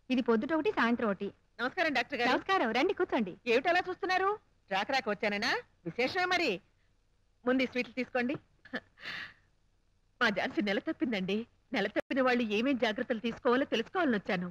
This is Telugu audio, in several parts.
ఇది పొద్దుట ఒకటి సాయంత్రం ఒకటి నమస్కారం డాక్టర్ గారు నమస్కారం రండి కూర్చోండి ఏమిటి అలా చూస్తున్నారు రాక రాక వచ్చానేనా విశేషమే మరి ముందు ఈ స్వీట్లు తీసుకోండి మా ఝాన్సీ నెల తప్పిందండి నెల తప్పిన వాళ్ళు ఏమేం జాగ్రత్తలు తీసుకోవాలో తెలుసుకోవాలని వచ్చాను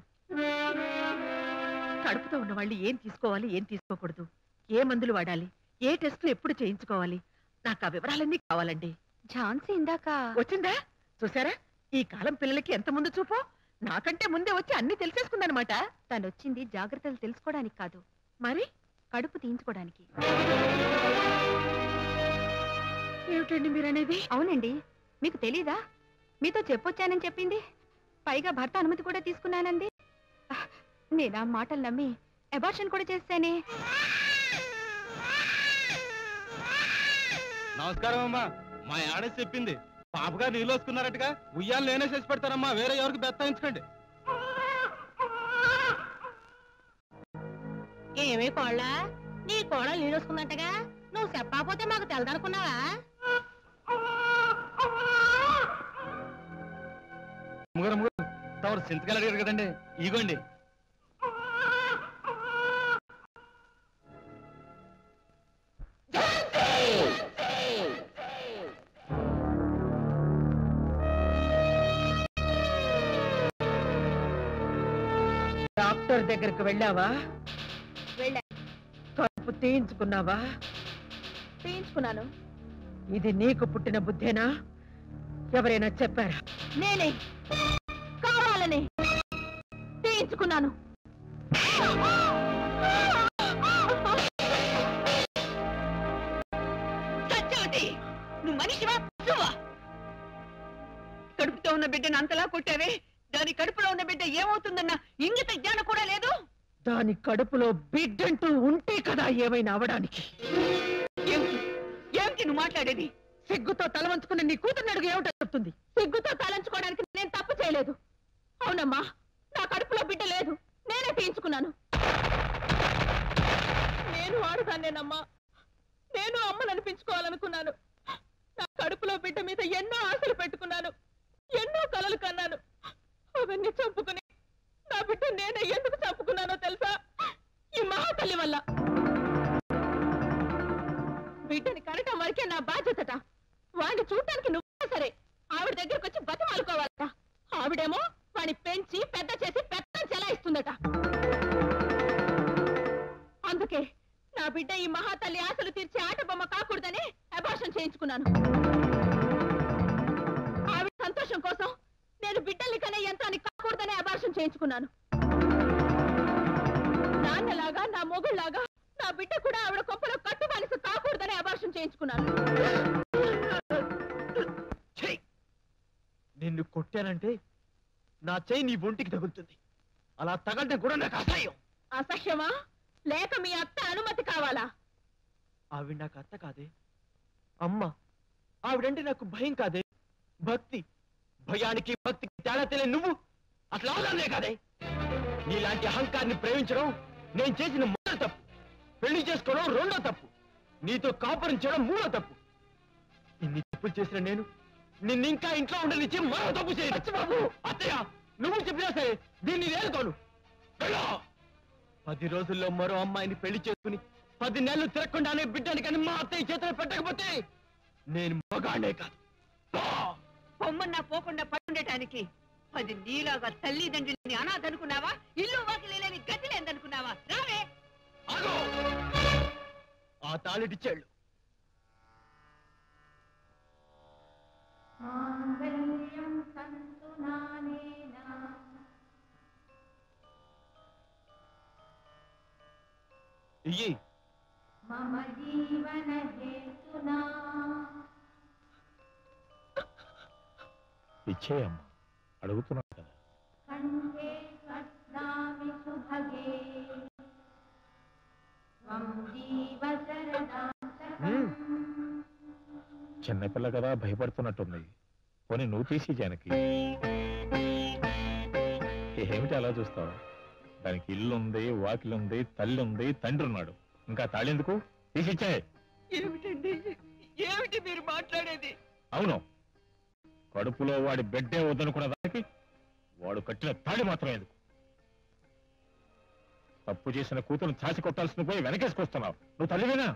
కడుపుతో ఉన్న వాళ్ళు ఏం తీసుకోవాలి ఏం తీసుకోకూడదు ఏ మందులు వాడాలి ఏ టెస్టులు ఎప్పుడు చేయించుకోవాలి నాకు ఆ వివరాలన్నీ కావాలండి ఝాన్సీ ఇందాక వచ్చిందా చూసారా ఈ కాలం పిల్లలకి ఎంత ముందు చూపో నాకంటే ముందే వచ్చి అన్ని తెలిసేసుకుందనమాట తను వచ్చింది జాగ్రత్తలు తెలుసుకోవడానికి కాదు మరి కడుపు తీయించుకోవడానికి ఏమిటండి మీరనేది అవునండి మీకు తెలీదా మీతో చెప్పొచ్చానని చెప్పింది పైగా భర్త అనుమతి కూడా తీసుకున్నానంది ఆహ్, నేను ఆ మాటలు నమ్మి అబార్షన్ కూడా చేస్తానే నమస్కారం అమ్మా మా ఆడ చెప్పింది పాపగా నీళ్ళు వస్తున్నారట్టుగా ఉయ్యాలు నేనే చేసి పెడతారమ్మా వేరే ఎవరికి బెత్తాయించకండి ఏమి కోళ్ళ నీ కోడ నీళ్ళొసుకుందంటగా నువ్వు చెప్పకపోతే మాకు తెలదనుకున్నావా అమ్మగారు అమ్మగారు తమరు చింతకాయలు అడిగారు కదండి ఇగోండి డాక్టర్ దగ్గరికి వెళ్ళావా వెళ్ళా కడుపు తీయించుకున్నావా తీయించుకున్నాను ఇది నీకు పుట్టిన బుద్ధేనా ఎవరైనా చెప్పారా నేనే కావాలని తీయించుకున్నాను సత్యవతి నువ్వు మనిషివా పశువా కడుపుతో ఉన్న బిడ్డను అంతలా కొట్టావే దాని కడుపులో ఉన్న బిడ్డ ఏమవుతుందన్న ఇంగిత జ్ఞానం కూడా లేదు దాని కడుపులో బిడ్డంటూ ఉంటే కదా ఏమైనా అవడానికి ఏమిటి ఏమిటి నువ్వు మాట్లాడేది సిగ్గుతో తలవంచుకున్న నీ కూతురు అడుగు ఏమిటో చెప్తుంది సిగ్గుతో తలంచుకోవడానికి నేను తప్పు చేయలేదు అవునమ్మా నా కడుపులో బిడ్డ లేదు నేనే తీయించుకున్నాను నేను ఆడదాన్నేనమ్మా నేను అమ్మను అనిపించుకోవాలనుకున్నాను నా కడుపులో బిడ్డ మీద ఎన్నో ఆశలు పెట్టుకున్నాను ఎన్నో కలలు కన్నాను అవన్నీ చంపుకుని నా బిడ్డ నేనే ఎందుకు చంపుకున్నానో తెలుసా ఈ మహాతల్లి వల్ల బిడ్డని కనటం వరకే నా బాధ్యతట వాడిని చూడటానికి నువ్వు సరే ఆవిడ దగ్గరకు వచ్చి బతిమాలుకోవాలట ఆవిడేమో వాడిని పెంచి పెద్ద చేసి పెద్ద చెలాయిస్తుందట అందుకే నా బిడ్డ ఈ మహాతల్లి ఆశలు తీర్చే ఆట బొమ్మ కాకూడదని అబార్షన్ చేయించుకున్నాను ఆవిడ సంతోషం కోసం నేను బిడ్డల్ని కనే యంత్రాన్ని కాకూడదని అబార్షన్ చేయించుకున్నాను నాన్నలాగా నా మొగుళ్లాగా నా బిడ్డ కూడా ఆవిడ కొంపలో కట్టు బానిస కాకూడదని అబార్షన్ చేయించుకున్నాను చెయ్ నిన్ను కొట్టానంటే నా చెయ్యి నీ ఒంటికి తగులుతుంది అలా తగలటం కూడా నాకు అసహ్యం అసహ్యమా లేక మీ అత్త అనుమతి కావాలా ఆవిడ నాకు అత్త కాదే అమ్మ ఆవిడంటే నాకు భయం కాదే భక్తి భయానికి భక్తికి తేడా తెలియని నువ్వు అసలు అవదానే కాదే నీలాంటి అహంకారాన్ని ప్రేమించడం నేను చేసిన మొదటి తప్పు పెళ్లి చేసుకోవడం రెండో తప్పు నీతో కాపురం చేయడం మూడో తప్పు ఇన్ని తప్పులు చేసిన నేను నిన్ను ఇంకా ఇంట్లో ఉండనిచ్చి మరో తప్పు చేయొచ్చు బాబు అత్తయ్య నువ్వు చెప్పినా సరే దీన్ని నేర్కోను వెళ్ళు. పది రోజుల్లో మరో అమ్మాయిని పెళ్లి చేసుకుని పది నెలలు తిరగకుండానే బిడ్డని కానీ మా అత్తయ్య చేతిలో పెట్టకపోతే నేను మగాడే కాదు పో! పొమ్మన్నా పోకుండా పడుండటానికి అది నీలాగా తల్లిదండ్రులని అనాథనుకున్నావా ఇల్లు వాకిలి లేని గతి లేదనుకున్నావా రావే ఆగు! ఆ తాళిటిచ్చాళ్ళు ఇయ్యి ఇచ్చేయమ్మా అడుగుతున్నాను కదా ఉమ్, చిన్నపిల్ల కదా భయపడుతున్నట్టుంది పోనీ నువ్వు తీసి జానకి ఏమిటి అలా చూస్తావు దానికి ఇల్లు ఉంది వాకిలు ఉంది తల్లి ఉంది తండ్రి ఉన్నాడు ఇంకా తాళెందుకు తీసిచ్చే ఏమిటండి ఏమిటి మీరు మాట్లాడేది అవును కడుపులో వాడి బిడ్డే వద్దనుకున్న దానికి వాడు కట్టిన తాళి మాత్రం ఎందుకు తప్పు చేసిన కూతురు చాచి కొట్టాల్సిన పోయి వెనకేసుకొస్తున్నావు నువ్వు తల్లివేనా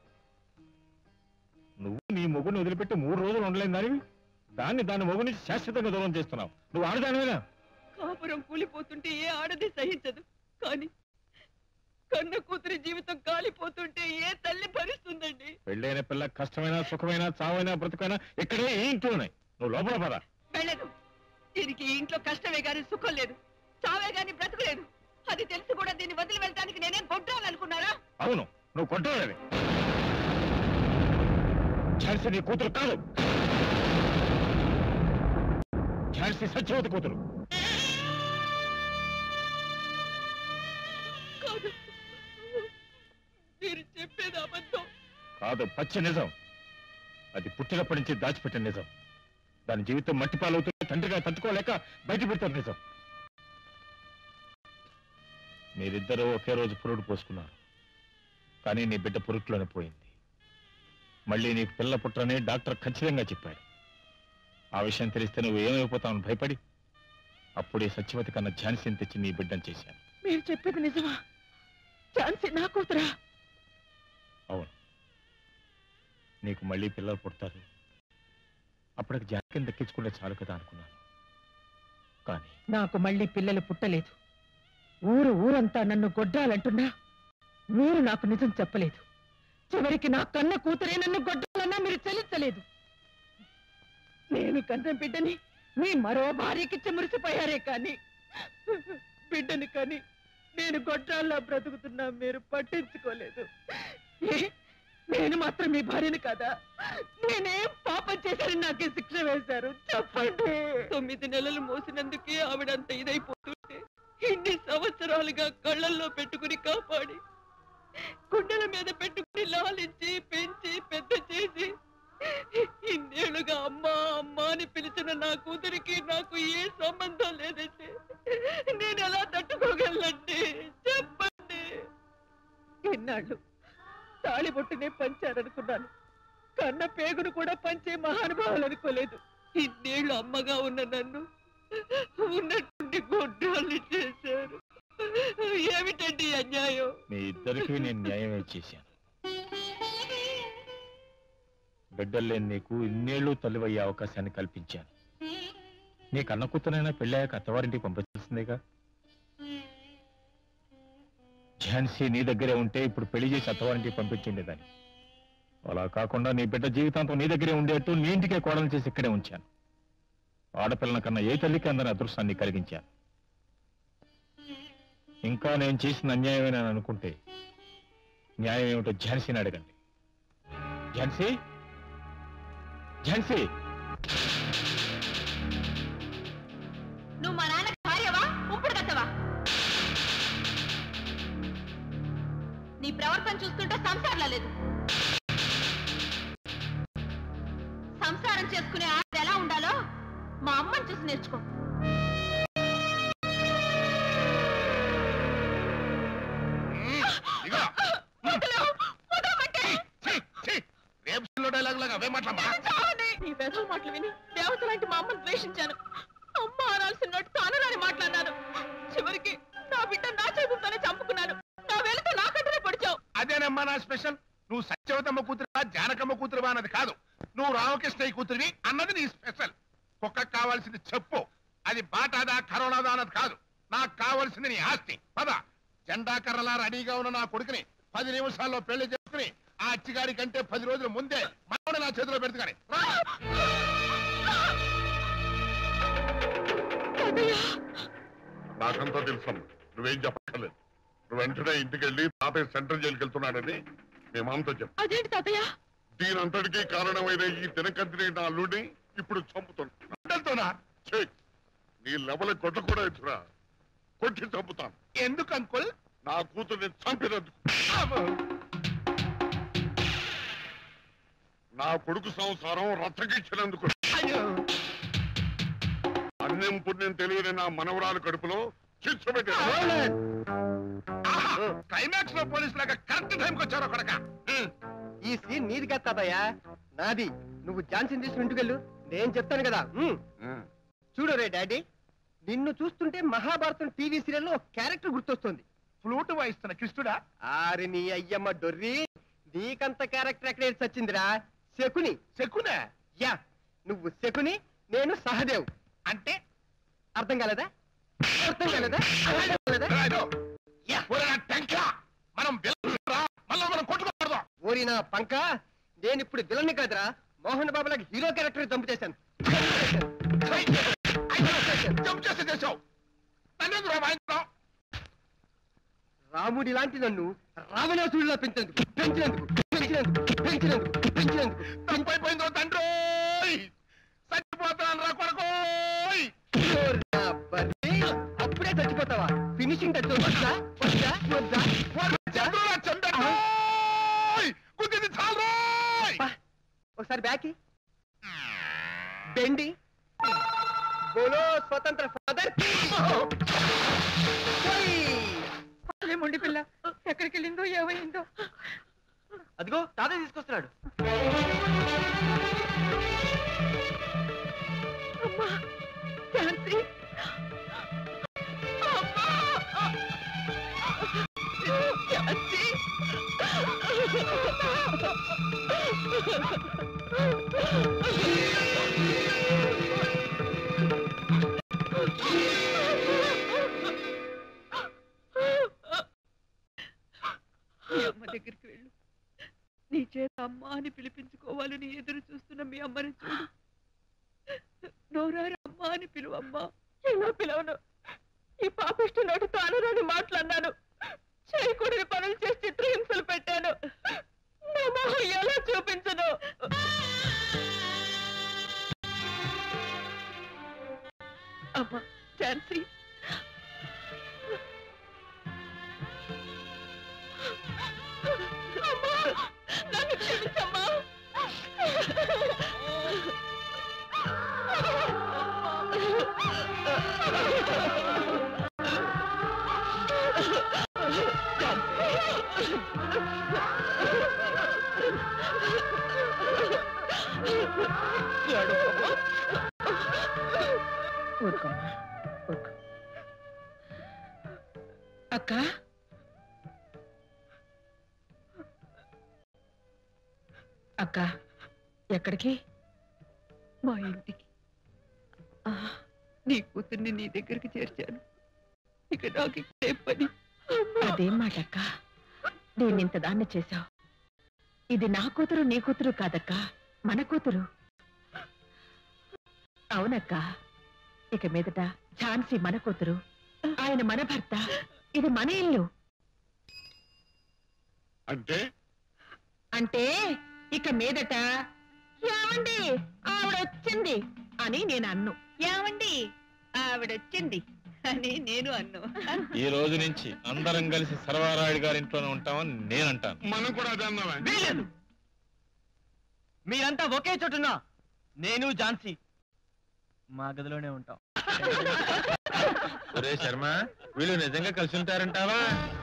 నువ్వు నీ మొగుని వదిలిపెట్టి మూడు రోజులు ఉండలేని దానివి దాన్ని దాని మొగు నుంచి శాశ్వతంగా దూరం చేస్తున్నావు నువ్వు ఆడదానివేనా కాపురం కూలిపోతుంటే ఏ ఆడది సహించదు కానీ కన్న కూతురి జీవితం కాలిపోతుంటే ఏ తల్లి భరిస్తుందండి పెళ్ళైన పిల్ల కష్టమైన సుఖమైన చావైనా బ్రతుకైనా ఇక్కడే ఈ ఇంట్లోనే నువ్వు లోపల పద వెళ్ళదు దీనికి ఈ ఇంట్లో కష్టమే గాని సుఖం లేదు చావే గాని బ్రతకలేదు అది తెలిసి కూడా దీన్ని వదిలి వెళ్ళడానికి నేనేం కొట్టాలనుకున్నారా అవును నువ్వు కొట్టలేదు ఝాన్సీ నీ కూతురు కాదు ఝాన్సీ సత్యవతి కూతురు కాదు మీరు చెప్పేది అబద్ధం కాదు పచ్చి నిజం అది పుట్టినప్పటి నుంచి దాచిపెట్టిన నిజం దాని జీవితం మట్టి పాలవుతుంటే తండ్రిగా తట్టుకోలేక బయట పెడతారు నిజం మీరిద్దరూ ఒకే రోజు పురుడు పోసుకున్నారు కానీ నీ బిడ్డ పురుట్లోనే పోయింది మళ్ళీ నీకు పిల్ల పుట్టరని డాక్టర్ ఖచ్చితంగా చెప్పాడు ఆ విషయం తెలిస్తే నువ్వు ఏమైపోతావని భయపడి అప్పుడే సత్యవతి కన్నా ఝాన్సీని తెచ్చి నీ బిడ్డను చేశాను మీరు చెప్పేది నిజమా ఛాన్సీ నా కూతురా అవును నీకు మళ్ళీ పిల్లలు పుడతారు అప్పటికి జాకిని దక్కించుకుంటే చాలు కదా అనుకున్నాను కానీ నాకు మళ్ళీ పిల్లలు పుట్టలేదు ఊరు ఊరంతా నన్ను గొడ్డాలంటున్నా మీరు నాకు నిజం చెప్పలేదు చివరికి నా కన్న కూతురే నన్ను గొడ్డాలన్నా మీరు చెల్లించలేదు నేను కన్న బిడ్డని మీ మరో భార్యకిచ్చి మురిసిపోయారే కానీ బిడ్డని కానీ నేను గొడ్రాల్లో బ్రతుకుతున్నా మీరు పట్టించుకోలేదు ఏ? నేను మాత్రం మీ భార్యని కదా నేనేం పాపం చేశారని నాకే శిక్ష వేశారు చెప్పండి తొమ్మిది నెలలు మోసినందుకే ఆవిడంత ఇదైపోతుంటే ఇన్ని సంవత్సరాలుగా కళ్ళల్లో పెట్టుకుని కాపాడి గుండెల మీద పెట్టుకుని లాలించి పెంచి పెద్ద చేసి ఇన్నేళ్లుగా అమ్మా అమ్మా అని పిలిచిన నా కూతురికి నాకు ఏ సంబంధం లేదండి నేను ఎలా తట్టుకోగలండి చెప్పండి ఎన్నాళ్ళు తాళిబొట్టునే పంచారనుకున్నాను కన్న పేగును కూడా పంచే మహానుభావులు అనుకోలేదు ఇన్నేళ్ళు అమ్మగా ఉన్న నన్ను ఉన్నట్టుండి గొడ్రాలు చేశారు ఏమిటండి ఈ అన్యాయం మీ ఇద్దరికీ నేను న్యాయమే చేశాను బిడ్డలు లేని నీకు ఇన్నేళ్లు తల్లివయ్యే అవకాశాన్ని కల్పించాను నీ కన్న కూతురైనా పెళ్ళాక అత్తవారింటికి పంపించాల్సిందేగా ఝాన్సీ నీ దగ్గరే ఉంటే ఇప్పుడు పెళ్లి చేసి అత్తవారింటికి పంపించుండేదాన్ని అలా కాకుండా నీ బిడ్డ జీవితాంతం నీ దగ్గరే ఉండేట్టు నీ ఇంటికే కోడలు చేసి ఇక్కడే ఉంచాను ఆడపిల్లల కన్నా ఏ తల్లికి అందని అదృష్టాన్ని కలిగించాను ఇంకా నేను చేసిన అన్యాయమేనని అనుకుంటే న్యాయం ఏమిటో ఝాన్సీని అడగండి ఝాన్సీ ఝాన్సీ నువ్వు మా నాన్న భార్యవా ఇప్పుడు కట్టవా నీ ప్రవర్తన చూస్తుంటే సంసారంలా లేదు సంసారం చేసుకునే ఆడ ఎలా ఉండాలో మా అమ్మని చూసి నేర్చుకో ఇదిగో రేపు డైలాగ్ లాగా అవే మాట్లాడమా ఈ వెధవ మాటలు విని దేవత లాంటి మా అమ్మని ద్వేషించాను అమ్మ అనాల్సినట్టు తానరాని మాట్లాడినాను చివరికి నా బిడ్డ నా చేతులతోనే చంపుకున్నాను నా వెళితే నా కంటనే పొడిచావు అదేనమ్మా నా స్పెషల్ నువ్వు సత్యవతమ్మ కూతురువా జానకమ్మ కూతురువా అన్నది కాదు నువ్వు రామకృష్ణయ్య కూతురివి అన్నది నీ స్పెషల్ కుక్కకు కావాల్సింది చెప్పు అది బాటాదా కరోనాదా అన్నది కాదు నాకు కావాల్సింది నీ ఆస్తి పద జెండా కర్రలా రెడీగా ఉన్న నా కొడుకుని పది నిమిషాల్లో పెళ్లి చేసుకుని ఆ అచ్చిగాడి కంటే పది రోజుల ముందే మనవడు నా చేతిలో పెడుతుగాని రా నాకంతా తెలుసమ్మా నువ్వేం చెప్పక్కర్లేదు నువ్వు వెంటనే ఇంటికి వెళ్ళి తాతయ్య సెంట్రల్ జైలుకి వెళ్తున్నాడని మీ మామతో చెప్పు అదేంటి తాతయ్య దీనంతటికీ కారణమైన ఈ దినకంతిని నా అల్లుడిని ఇప్పుడు చంపుతాను బిడ్డలతోనా ఛీ! నీ లెవెల కొట్ట కూడా ఎత్తురా కొట్టి చంపుతాను ఎందుకు అంకుల్ నా కూతుర్ని చంపినందుకు నా కొడుకు సంసారం రచ్చగిచ్చినందుకు అయ్యో అన్నం పుణ్యం తెలియని నా మనవరాలు కడుపులో చిచ్చు క్లైమాక్స్ లో పోలీసు లాగా కరెక్ట్ టైంకి వచ్చారు కొడక ఈ సీన్ నీది కాదు తాతయ్య నాది నువ్వు ఝాన్సీని తీసుకుని ఇంటికెళ్ళు నేను చెప్తాను కదా ఉమ్. చూడు రే డాడీ నిన్ను చూస్తుంటే మహాభారతం టీవీ సీరియల్లో ఒక క్యారెక్టర్ గుర్తొస్తుంది ఫ్లూట్ వాయిస్తున్న కృష్ణుడా ఆరి నీ అయ్యమ్మ డొర్రి నీకంత క్యారెక్టర్ ఎక్కడ వచ్చిందిరా శకుని శకునే యా నువ్వు శకుని నేను సహదేవ్ అంటే అర్థం కాలేదా అర్థం కాలేదా అర్థం కాలేదా రాయడు. యా. ఒరే నా టెంక మనం వెళ్ళరా మళ్ళా మనం కొట్టుకోకూడదు ఓరి నా పంక నేను ఇప్పుడు విలన్ని కాదురా మోహన్ బాబులకు హీరో క్యారెక్టర్ చంపు చేశాను జంప్ చేసి చేసావు నన్నెందుకు రామాయణం రాముడి లాంటి నన్ను రావణాసుడిలా పెంచేందుకు పెంచినందుకు పెంచినందుకు పెంచినందుకు పెంచినందుకు తప్పైపోయిందో తండ్రి చచ్చిపోతాను రా కొడుకోయ్ ఓరి నా బర్రి, అప్పుడే చచ్చిపోతావా ఫినిషింగ్ టచ్ వద్దా వద్దా వద్దా వద్దా? చంద్రుడా చంపెట్టోయ్ కుదింది చాలు అబ్బా, ఒకసారి బ్యాకి బెండి బోలో స్వతంత్ర ఫాదర్ మొండి పిల్ల ఎక్కడికి వెళ్ళిందో ఏమైందో అదిగో తాతయ్య తీసుకొస్తున్నాడు అమ్మా ఝాన్సీ అమ్మా ఝాన్సీ మీ అమ్మ దగ్గరికి వెళ్ళు నీ చేత అమ్మ అని పిలిపించుకోవాలని ఎదురు చూస్తున్న మీ అమ్మని చూడు నోరారు అమ్మ అని పిలువమ్మా ఎలా పిలవను ఈ పాపిష్టి నోటితో అనురాని మాట్లాడినాను చేయకూడని పనులు చేసి చిత్రహింసలు పెట్టాను నా మొహం ఎలా చూపించను అమ్మ ఝాన్సీ అమ్మా నన్ను క్షమించమ్మా ఊరుకోమ్మా ఊరుకో అక్క అక్క ఎక్కడికి మా ఇంటికి ఆ, నీ కూతుర్ని నీ దగ్గరికి చేర్చాను ఇక నాకు ఇక్కడే పని అదేం మాట అక్క నేను ఇంత దాన్ని చేశావు ఇది నా కూతురు నీ కూతురు కాదక్క మన కూతురు అవునక్క ఇక మీదట ఝాన్సీ మన కూతురు ఆయన మన భర్త ఇది మన ఇల్లు అంటే అంటే ఇక మీదట ఏమండి ఆవిడ వచ్చింది అని నేను అన్ను ఏమండి ఆవిడొచ్చింది అని నేను అన్ను ఈ రోజు నుంచి అందరం కలిసి సర్వారాయుడు గారి ఇంట్లోనే ఉంటామని నేను అంటాను మనం కూడా అదే అన్నావా వీలేదు మీరంతా ఒకే చోటున్నా నేను ఝాన్సీ మా గదిలోనే ఉంటాం ఒరే శర్మ వీళ్ళు నిజంగా కలిసి ఉంటారంటావా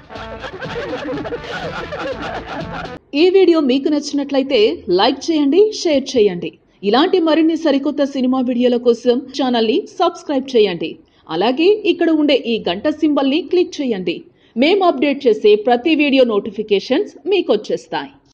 ఈ వీడియో మీకు నచ్చినట్లయితే లైక్ చేయండి షేర్ చేయండి ఇలాంటి మరిన్ని సరికొత్త సినిమా వీడియోల కోసం ఛానల్ని సబ్స్క్రైబ్ చేయండి అలాగే ఇక్కడ ఉండే ఈ గంట సింబల్ని క్లిక్ చేయండి మేము అప్డేట్ చేసే ప్రతి వీడియో నోటిఫికేషన్స్ మీకు వచ్చేస్తాయి